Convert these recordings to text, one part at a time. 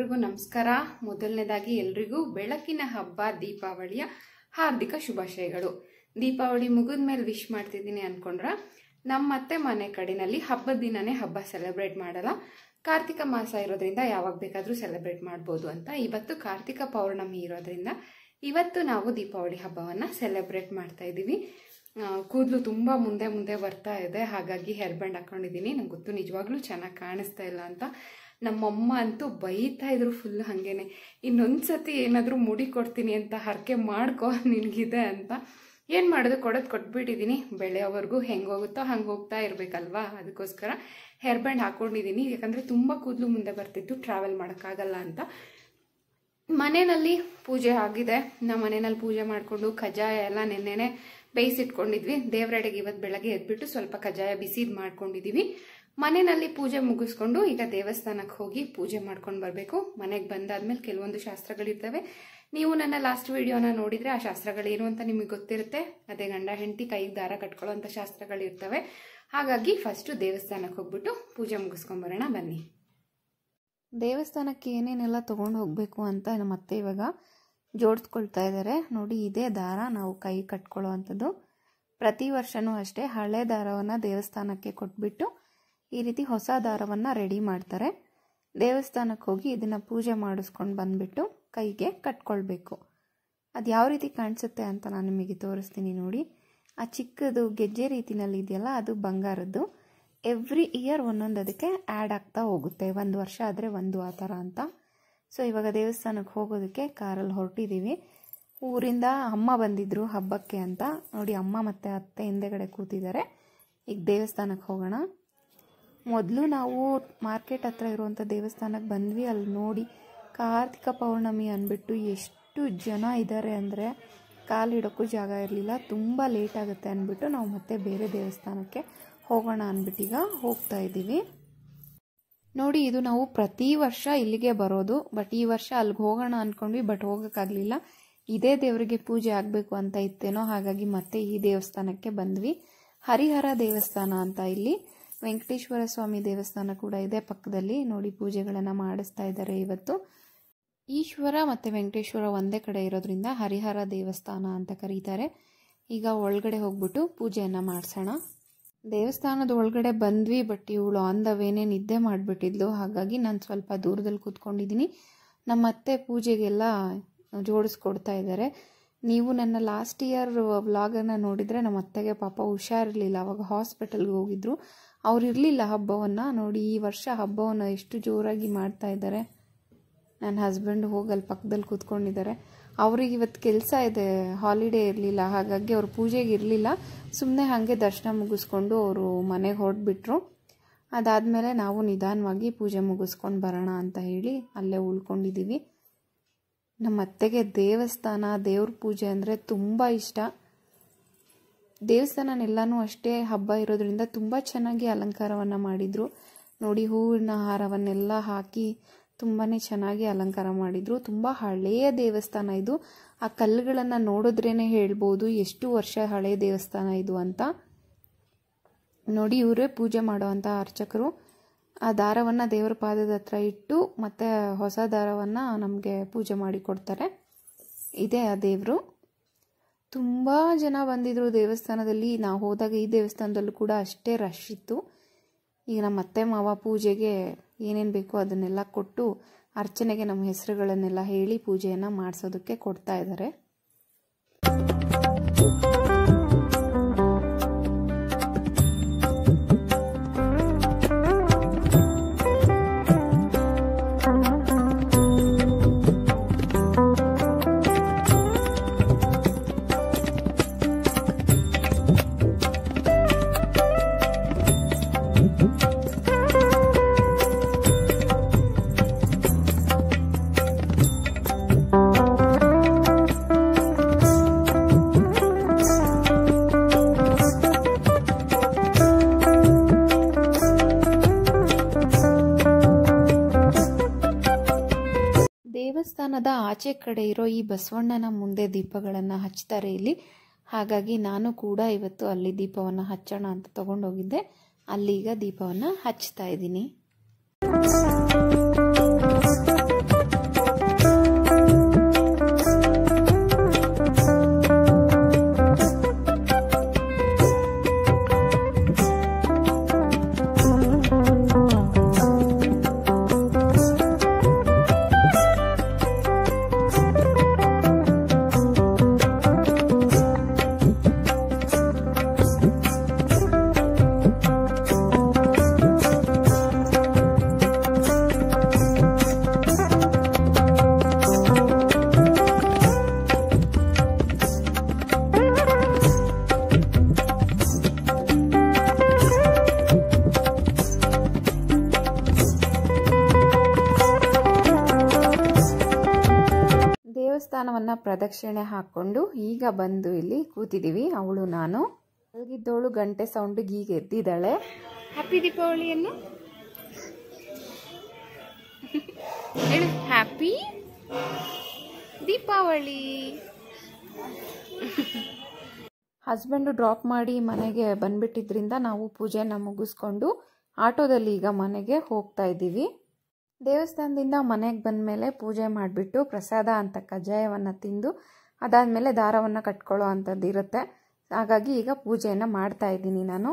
ಎಲ್ರಿಗೂ ನಮಸ್ಕಾರ ಮೊದಲನೇದಾಗಿ ಎಲ್ರಿಗೂ ಬೆಳಕಿನ ಹಬ್ಬ ದೀಪಾವಳಿಯ ಹಾರ್ದಿಕ ಶುಭಾಶಯಗಳು ದೀಪಾವಳಿ ಮುಗಿದ ಮೇಲೆ ವಿಶ್ ಮಾಡ್ತಿದ್ದೀನಿ ಅನ್ಕೊಂಡ್ರ ನಮ್ಮ ಅತ್ತೆ ಮನೆ ಕಡೆನಲ್ಲಿ ಹಬ್ಬದ ದಿನನೇ ಹಬ್ಬ ಸೆಲೆಬ್ರೇಟ್ ಮಾಡಲ್ಲ ಕಾರ್ತಿಕ ಮಾಸ ಇರೋದ್ರಿಂದ ಯಾವಾಗ ಬೇಕಾದರೂ ಸೆಲೆಬ್ರೇಟ್ ಮಾಡ್ಬೋದು ಅಂತ ಇವತ್ತು ಕಾರ್ತಿಕ ಪೌರ್ಣಮಿ ಇರೋದ್ರಿಂದ ಇವತ್ತು ನಾವು ದೀಪಾವಳಿ ಹಬ್ಬವನ್ನು ಸೆಲೆಬ್ರೇಟ್ ಮಾಡ್ತಾ ಇದ್ದೀವಿ ಕೂದಲು ತುಂಬ ಮುಂದೆ ಮುಂದೆ ಬರ್ತಾ ಇದೆ ಹಾಗಾಗಿ ಹೇರ್ ಬ್ಯಾಂಡ್ ಹಾಕೊಂಡಿದ್ದೀನಿ ನಂಗೆ ಗೊತ್ತು ನಿಜವಾಗ್ಲೂ ಚೆನ್ನಾಗಿ ಕಾಣಿಸ್ತಾ ಇಲ್ಲ ಅಂತ ನಮ್ಮಮ್ಮ ಅಂತೂ ಬೈತಾ ಇದ್ರು ಫುಲ್ ಹಾಗೇನೆ ಇನ್ನೊಂದು ಸತಿ ಏನಾದರೂ ಮುಡಿ ಕೊಡ್ತೀನಿ ಅಂತ ಹರಕೆ ಮಾಡ್ಕೊ ನಿನಗಿದೆ ಅಂತ ಏನು ಮಾಡೋದು ಕೊಡೋದು ಕೊಟ್ಬಿಟ್ಟಿದ್ದೀನಿ ಬೆಳೆಯೋವರೆಗೂ ಹೆಂಗೆ ಹೋಗುತ್ತೋ ಹಂಗೆ ಹೋಗ್ತಾ ಇರಬೇಕಲ್ವಾ ಅದಕ್ಕೋಸ್ಕರ ಹೇರ್ ಬ್ಯಾಂಡ್ ಹಾಕ್ಕೊಂಡಿದ್ದೀನಿ ಯಾಕಂದರೆ ತುಂಬ ಕೂದಲು ಮುಂದೆ ಬರ್ತಿತ್ತು ಟ್ರಾವೆಲ್ ಮಾಡೋಕ್ಕಾಗಲ್ಲ ಅಂತ ಮನೆಯಲ್ಲಿ ಪೂಜೆ ಆಗಿದೆ ನಮ್ಮ ಮನೆಯಲ್ಲಿ ಪೂಜೆ ಮಾಡಿಕೊಂಡು ಕಜ್ಜಾಯ ಎಲ್ಲ ನೆನ್ನೆನೆ ಬೇಯಿಸಿಟ್ಕೊಂಡಿದ್ವಿ ದೇವರಡೆಗೆ ಇವತ್ತು ಬೆಳಗ್ಗೆ ಎದ್ಬಿಟ್ಟು ಸ್ವಲ್ಪ ಕಜ್ಜಾಯ ಬಿಸಿದು ಮಾಡ್ಕೊಂಡಿದ್ದೀವಿ ಮನೆಯಲ್ಲಿ ಪೂಜೆ ಮುಗಿಸ್ಕೊಂಡು ಈಗ ದೇವಸ್ಥಾನಕ್ಕೆ ಹೋಗಿ ಪೂಜೆ ಮಾಡ್ಕೊಂಡು ಬರಬೇಕು ಮನೆಗೆ ಬಂದಾದ್ಮೇಲೆ ಕೆಲವೊಂದು ಶಾಸ್ತ್ರಗಳಿರ್ತವೆ ನೀವು ನನ್ನ ಲಾಸ್ಟ್ ವಿಡಿಯೋನ ನೋಡಿದರೆ ಆ ಶಾಸ್ತ್ರಗಳೇನು ಅಂತ ನಿಮಗೆ ಗೊತ್ತಿರುತ್ತೆ ಅದೇ ಗಂಡ ಹೆಂಡತಿ ಕೈಗೆ ದಾರ ಕಟ್ಕೊಳ್ಳೋಂಥ ಶಾಸ್ತ್ರಗಳಿರ್ತವೆ ಹಾಗಾಗಿ ಫಸ್ಟು ದೇವಸ್ಥಾನಕ್ಕೆ ಹೋಗ್ಬಿಟ್ಟು ಪೂಜೆ ಮುಗಿಸ್ಕೊಂಬರೋಣ ಬನ್ನಿ ದೇವಸ್ಥಾನಕ್ಕೆ ಏನೇನೆಲ್ಲ ತೊಗೊಂಡು ಹೋಗಬೇಕು ಅಂತ ನಮ್ಮ ಅತ್ತೆ ಇವಾಗ ಜೋಡಿಸ್ಕೊಳ್ತಾ ಇದ್ದಾರೆ ನೋಡಿ ಇದೇ ದಾರ ನಾವು ಕೈ ಕಟ್ಕೊಳ್ಳೋ ಅಂಥದ್ದು ಪ್ರತಿ ವರ್ಷವೂ ಅಷ್ಟೇ ಹಳೆ ದಾರವನ್ನು ದೇವಸ್ಥಾನಕ್ಕೆ ಕೊಟ್ಬಿಟ್ಟು ಈ ರೀತಿ ಹೊಸ ದಾರವನ್ನು ರೆಡಿ ಮಾಡ್ತಾರೆ ದೇವಸ್ಥಾನಕ್ಕೆ ಹೋಗಿ ಇದನ್ನು ಪೂಜೆ ಮಾಡಿಸ್ಕೊಂಡು ಬಂದುಬಿಟ್ಟು ಕೈಗೆ ಕಟ್ಕೊಳ್ಬೇಕು ಅದು ಯಾವ ರೀತಿ ಕಾಣಿಸುತ್ತೆ ಅಂತ ನಾನು ನಿಮಗೆ ತೋರಿಸ್ತೀನಿ ನೋಡಿ ಆ ಚಿಕ್ಕದು ಗೆಜ್ಜೆ ರೀತಿನಲ್ಲಿ ಇದೆಯಲ್ಲ ಅದು ಬಂಗಾರದ್ದು ಎವ್ರಿ ಇಯರ್ ಒಂದೊಂದು ಅದಕ್ಕೆ ಆ್ಯಡ್ ಆಗ್ತಾ ಹೋಗುತ್ತೆ ಒಂದು ವರ್ಷ ಆದರೆ ಒಂದು ಆ ಥರ ಅಂತ ಸೊ ಇವಾಗ ದೇವಸ್ಥಾನಕ್ಕೆ ಹೋಗೋದಕ್ಕೆ ಕಾರಲ್ಲಿ ಹೊರಟಿದ್ದೀವಿ ಊರಿಂದ ಅಮ್ಮ ಬಂದಿದ್ರು ಹಬ್ಬಕ್ಕೆ ಅಂತ ನೋಡಿ ಅಮ್ಮ ಮತ್ತು ಅತ್ತೆ ಹಿಂದೆಗಡೆ ಕೂತಿದ್ದಾರೆ ಈಗ ದೇವಸ್ಥಾನಕ್ಕೆ ಹೋಗೋಣ ಮೊದಲು ನಾವು ಮಾರ್ಕೆಟ್ ಹತ್ರ ಇರುವಂಥ ದೇವಸ್ಥಾನಕ್ಕೆ ಬಂದ್ವಿ ಅಲ್ಲಿ ನೋಡಿ ಕಾರ್ತಿಕ ಪೌರ್ಣಮಿ ಅಂದ್ಬಿಟ್ಟು ಎಷ್ಟು ಜನ ಇದ್ದಾರೆ ಅಂದರೆ ಕಾಲಿಡೋಕ್ಕೂ ಜಾಗ ಇರಲಿಲ್ಲ ತುಂಬ ಲೇಟ್ ಆಗುತ್ತೆ ಅಂದ್ಬಿಟ್ಟು ನಾವು ಮತ್ತೆ ಬೇರೆ ದೇವಸ್ಥಾನಕ್ಕೆ ಹೋಗೋಣ ಅಂದ್ಬಿಟ್ಟೀಗ ಹೋಗ್ತಾ ಇದ್ದೀವಿ ನೋಡಿ ಇದು ನಾವು ಪ್ರತಿ ವರ್ಷ ಇಲ್ಲಿಗೆ ಬರೋದು ಬಟ್ ಈ ವರ್ಷ ಅಲ್ಲಿಗೆ ಹೋಗೋಣ ಅಂದ್ಕೊಂಡ್ವಿ ಬಟ್ ಹೋಗೋಕ್ಕಾಗಲಿಲ್ಲ ಇದೇ ದೇವರಿಗೆ ಪೂಜೆ ಆಗಬೇಕು ಅಂತ ಇತ್ತೇನೋ ಹಾಗಾಗಿ ಮತ್ತೆ ಈ ದೇವಸ್ಥಾನಕ್ಕೆ ಬಂದ್ವಿ ಹರಿಹರ ದೇವಸ್ಥಾನ ಅಂತ ಇಲ್ಲಿ ವೆಂಕಟೇಶ್ವರ ಸ್ವಾಮಿ ದೇವಸ್ಥಾನ ಕೂಡ ಇದೆ ಪಕ್ಕದಲ್ಲಿ ನೋಡಿ ಪೂಜೆಗಳನ್ನು ಮಾಡಿಸ್ತಾ ಇದ್ದಾರೆ ಇವತ್ತು ಈಶ್ವರ ಮತ್ತು ವೆಂಕಟೇಶ್ವರ ಒಂದೇ ಕಡೆ ಇರೋದ್ರಿಂದ ಹರಿಹರ ದೇವಸ್ಥಾನ ಅಂತ ಕರೀತಾರೆ ಈಗ ಒಳಗಡೆ ಹೋಗ್ಬಿಟ್ಟು ಪೂಜೆಯನ್ನು ಮಾಡಿಸೋಣ ದೇವಸ್ಥಾನದ ಒಳಗಡೆ ಬಂದ್ವಿ ಬಟ್ ಇವಳು ಆನ್ ದ ವೇನೆ ನಿದ್ದೆ ಮಾಡಿಬಿಟ್ಟಿದ್ಲು ಹಾಗಾಗಿ ನಾನು ಸ್ವಲ್ಪ ದೂರದಲ್ಲಿ ಕೂತ್ಕೊಂಡಿದ್ದೀನಿ ನಮ್ಮ ಅತ್ತೆ ಪೂಜೆಗೆಲ್ಲ ಜೋಡಿಸ್ಕೊಡ್ತಾ ಇದ್ದಾರೆ ನೀವು ನನ್ನ ಲಾಸ್ಟ್ ಇಯರ್ ವ್ಲಾಗನ್ನು ನೋಡಿದರೆ ನಮ್ಮ ಅತ್ತೆಗೆ ಪಾಪ ಹುಷಾರಿರಲಿಲ್ಲ ಅವಾಗ ಹಾಸ್ಪಿಟಲ್ಗೆ ಹೋಗಿದ್ರು ಅವ್ರು ಇರಲಿಲ್ಲ ಹಬ್ಬವನ್ನು ನೋಡಿ ಈ ವರ್ಷ ಹಬ್ಬವನ್ನು ಎಷ್ಟು ಜೋರಾಗಿ ಮಾಡ್ತಾ ಇದ್ದಾರೆ ನನ್ನ ಹಸ್ಬೆಂಡ್ ಹೋಗಿ ಅಲ್ಲಿ ಪಕ್ಕದಲ್ಲಿ ಕೂತ್ಕೊಂಡಿದ್ದಾರೆ ಅವ್ರಿಗೆ ಇವತ್ತು ಕೆಲಸ ಇದೆ ಹಾಲಿಡೇ ಇರಲಿಲ್ಲ ಹಾಗಾಗಿ ಅವ್ರು ಪೂಜೆಗೆ ಇರಲಿಲ್ಲ ಸುಮ್ಮನೆ ಹಾಗೆ ದರ್ಶನ ಮುಗಿಸ್ಕೊಂಡು ಅವರು ಮನೆಗೆ ಹೊರಟ್ಬಿಟ್ರು ಅದಾದಮೇಲೆ ನಾವು ನಿಧಾನವಾಗಿ ಪೂಜೆ ಮುಗಿಸ್ಕೊಂಡು ಬರೋಣ ಅಂತ ಹೇಳಿ ಅಲ್ಲೇ ಉಳ್ಕೊಂಡಿದ್ದೀವಿ ನಮ್ಮ ಅತ್ತೆಗೆ ದೇವಸ್ಥಾನ ದೇವ್ರ ಪೂಜೆ ಅಂದರೆ ತುಂಬ ಇಷ್ಟ ದೇವಸ್ಥಾನನೆಲ್ಲನೂ ಅಷ್ಟೇ ಹಬ್ಬ ಇರೋದ್ರಿಂದ ತುಂಬ ಚೆನ್ನಾಗಿ ಅಲಂಕಾರವನ್ನು ಮಾಡಿದರು ನೋಡಿ ಹೂವಿನ ಹಾರವನ್ನೆಲ್ಲ ಹಾಕಿ ತುಂಬಾ ಚೆನ್ನಾಗಿ ಅಲಂಕಾರ ಮಾಡಿದರು ತುಂಬ ಹಳೆಯ ದೇವಸ್ಥಾನ ಇದು ಆ ಕಲ್ಲುಗಳನ್ನು ನೋಡಿದ್ರೇ ಹೇಳ್ಬೋದು ಎಷ್ಟು ವರ್ಷ ಹಳೆಯ ದೇವಸ್ಥಾನ ಇದು ಅಂತ ನೋಡಿ ಇವರೇ ಪೂಜೆ ಮಾಡುವಂಥ ಅರ್ಚಕರು ಆ ದಾರವನ್ನು ದೇವರ ಪಾದದ ಹತ್ರ ಇಟ್ಟು ಮತ್ತು ಹೊಸ ದಾರವನ್ನು ನಮಗೆ ಪೂಜೆ ಮಾಡಿ ಕೊಡ್ತಾರೆ ಇದೇ ಆ ದೇವರು ತುಂಬ ಜನ ಬಂದಿದ್ರು ದೇವಸ್ಥಾನದಲ್ಲಿ ನಾವು ಹೋದಾಗ ಈ ದೇವಸ್ಥಾನದಲ್ಲೂ ಕೂಡ ಅಷ್ಟೇ ರಶ್ ಇತ್ತು ಈಗ ನಮ್ಮ ಅತ್ತೆ ಮಾವ ಪೂಜೆಗೆ ಏನೇನು ಬೇಕೋ ಅದನ್ನೆಲ್ಲ ಕೊಟ್ಟು ಅರ್ಚನೆಗೆ ನಮ್ಮ ಹೆಸರುಗಳನ್ನೆಲ್ಲ ಹೇಳಿ ಪೂಜೆಯನ್ನು ಮಾಡಿಸೋದಕ್ಕೆ ಕೊಡ್ತಾ ಇದ್ದಾರೆ ದೇವಸ್ಥಾನದ ಆಚೆ ಕಡೆ ಇರೋ ಈ ಬಸವಣ್ಣನ ಮುಂದೆ ದೀಪಗಳನ್ನು ಹಚ್ತಾರೆ ಇಲ್ಲಿ ಹಾಗಾಗಿ ನಾನು ಕೂಡ ಇವತ್ತು ಅಲ್ಲಿ ದೀಪವನ್ನು ಹಚ್ಚೋಣ ಅಂತ ತಗೊಂಡೋಗಿದ್ದೆ ಅಲ್ಲಿ ಈಗ ದೀಪವನ್ನು ಹಚ್ತಾ ಇದ್ದೀನಿ ದೇವಸ್ಥಾನವನ್ನು ಪ್ರದಕ್ಷಿಣೆ ಹಾಕ್ಕೊಂಡು ಈಗ ಬಂದು ಇಲ್ಲಿ ಕೂತಿದ್ದೀವಿ ಅವಳು ನಾನು ಮಲಗಿದ್ದವಳು ಗಂಟೆ ಸೌಂಡಿಗೆ ಈಗ ಎದ್ದಿದ್ದಾಳೆ ಹ್ಯಾಪಿ ದೀಪಾವಳಿಯನ್ನು ಹೇಳು ಹ್ಯಾಪಿ ದೀಪಾವಳಿ ಹಸ್ಬೆಂಡು ಡ್ರಾಪ್ ಮಾಡಿ ಮನೆಗೆ ಬಂದ್ಬಿಟ್ಟಿದ್ರಿಂದ ನಾವು ಪೂಜೆನ ಮುಗಿಸ್ಕೊಂಡು ಆಟೋದಲ್ಲಿ ಈಗ ಮನೆಗೆ ಹೋಗ್ತಾ ಇದ್ದೀವಿ ದೇವಸ್ಥಾನದಿಂದ ಮನೆಗೆ ಬಂದಮೇಲೆ ಪೂಜೆ ಮಾಡಿಬಿಟ್ಟು ಪ್ರಸಾದ ಅಂತ ಕಜ್ಜಾಯವನ್ನು ತಿಂದು ಅದಾದಮೇಲೆ ದಾರವನ್ನು ಕಟ್ಕೊಳ್ಳೋ ಅಂಥದ್ದು ಇರುತ್ತೆ ಹಾಗಾಗಿ ಈಗ ಪೂಜೆಯನ್ನು ಮಾಡ್ತಾ ಇದ್ದೀನಿ ನಾನು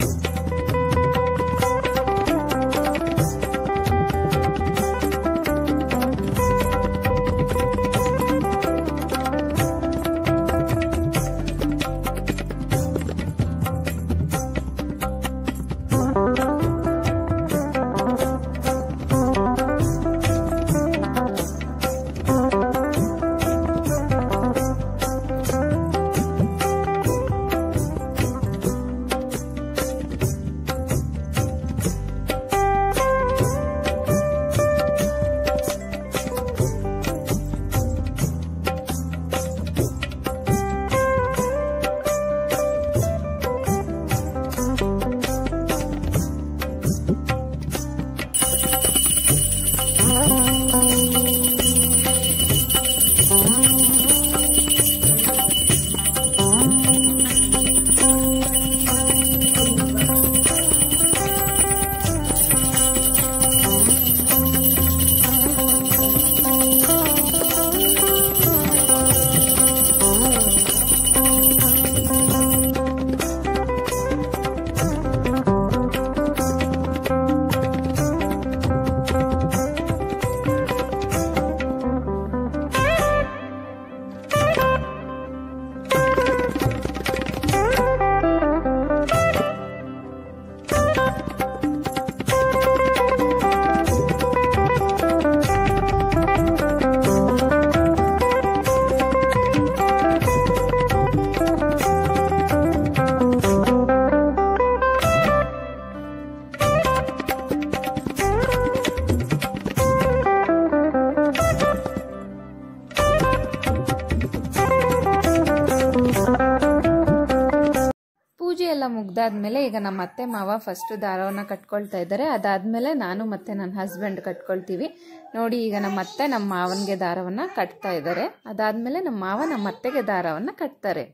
ಪೂಜೆ ಎಲ್ಲ ಮುಗ್ದಾದ್ಮೇಲೆ ಈಗ ನಮ್ಮ ಅತ್ತೆ ಮಾವ ಫಸ್ಟ್ ದಾರವನ್ನು ಕಟ್ಕೊಳ್ತಾ ಇದ್ದಾರೆ ಅದಾದ್ಮೇಲೆ ನಾನು ಮತ್ತೆ ನನ್ನ ಹಸ್ಬೆಂಡ್ ಕಟ್ಕೊಳ್ತೀವಿ ನೋಡಿ ಈಗ ನಮ್ಮ ಅತ್ತೆ ನಮ್ಮ ಮಾವನಿಗೆ ದಾರವನ್ನು ಕಟ್ತಾ ಇದ್ದಾರೆ ಅದಾದ್ಮೇಲೆ ನಮ್ಮ ಮಾವ ನಮ್ಮ ಅತ್ತೆಗೆ ದಾರವನ್ನು ಕಟ್ತಾರೆ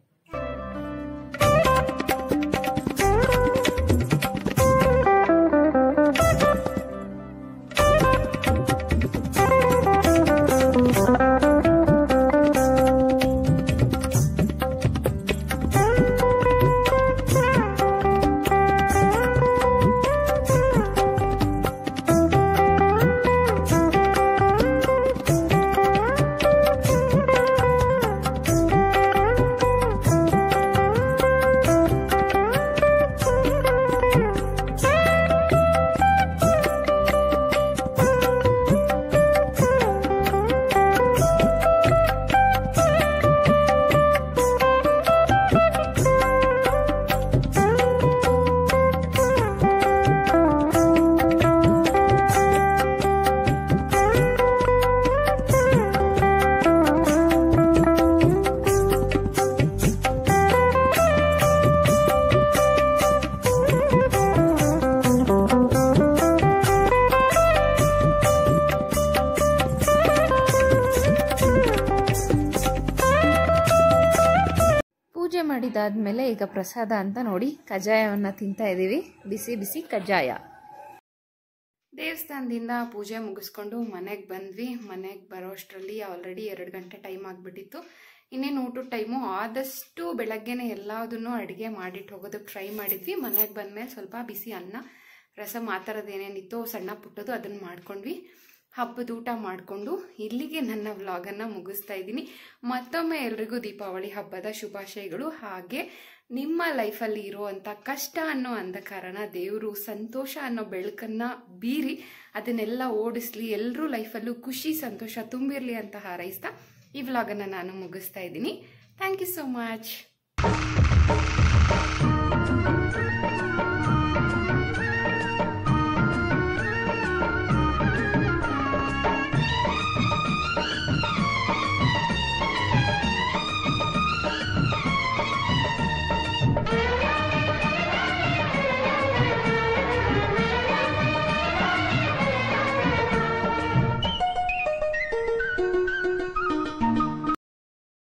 ಪೂಜೆ ಮಾಡಿದಾದ್ಮೇಲೆ ಈಗ ಪ್ರಸಾದ ಅಂತ ನೋಡಿ ಕಜ್ಜಾಯವನ್ನು ತಿಂತಾ ಇದ್ದೀವಿ ಬಿಸಿ ಬಿಸಿ ಕಜ್ಜಾಯ ದೇವಸ್ಥಾನದಿಂದ ಪೂಜೆ ಮುಗಿಸ್ಕೊಂಡು ಮನೆಗೆ ಬಂದ್ವಿ ಮನೆಗೆ ಬರೋಷ್ಟರಲ್ಲಿ ಆಲ್ರೆಡಿ ಎರಡು ಗಂಟೆ ಟೈಮ್ ಆಗಿಬಿಟ್ಟಿತ್ತು ಇನ್ನೇನು ಊಟದ ಟೈಮು ಆದಷ್ಟು ಬೆಳಗ್ಗೆನೆ ಎಲ್ಲದನ್ನೂ ಅಡುಗೆ ಮಾಡಿಟ್ಟು ಹೋಗೋದಕ್ಕೆ ಟ್ರೈ ಮಾಡಿದ್ವಿ ಮನೆಗೆ ಬಂದಮೇಲೆ ಸ್ವಲ್ಪ ಬಿಸಿ ಅನ್ನ ರಸಮ್ ಆ ಥರದ್ದು ಏನೇನಿತ್ತು ಸಣ್ಣ ಪುಟ್ಟದು ಅದನ್ನು ಮಾಡ್ಕೊಂಡ್ವಿ ಹಬ್ಬದ ಊಟ ಮಾಡಿಕೊಂಡು ಇಲ್ಲಿಗೆ ನನ್ನ ವ್ಲಾಗನ್ನು ಮುಗಿಸ್ತಾ ಇದ್ದೀನಿ ಮತ್ತೊಮ್ಮೆ ಎಲ್ರಿಗೂ ದೀಪಾವಳಿ ಹಬ್ಬದ ಶುಭಾಶಯಗಳು ಹಾಗೆ ನಿಮ್ಮ ಲೈಫಲ್ಲಿ ಇರುವಂಥ ಕಷ್ಟ ಅನ್ನೋ ಅಂಧಕಾರನ ದೇವರು ಸಂತೋಷ ಅನ್ನೋ ಬೆಳಕನ್ನು ಬೀರಿ ಅದನ್ನೆಲ್ಲ ಓಡಿಸ್ಲಿ ಎಲ್ಲರೂ ಲೈಫಲ್ಲೂ ಖುಷಿ ಸಂತೋಷ ತುಂಬಿರಲಿ ಅಂತ ಹಾರೈಸ್ತಾ ಈ ವ್ಲಾಗನ್ನು ನಾನು ಮುಗಿಸ್ತಾ ಇದ್ದೀನಿ ಥ್ಯಾಂಕ್ ಯು ಸೋ ಮಚ್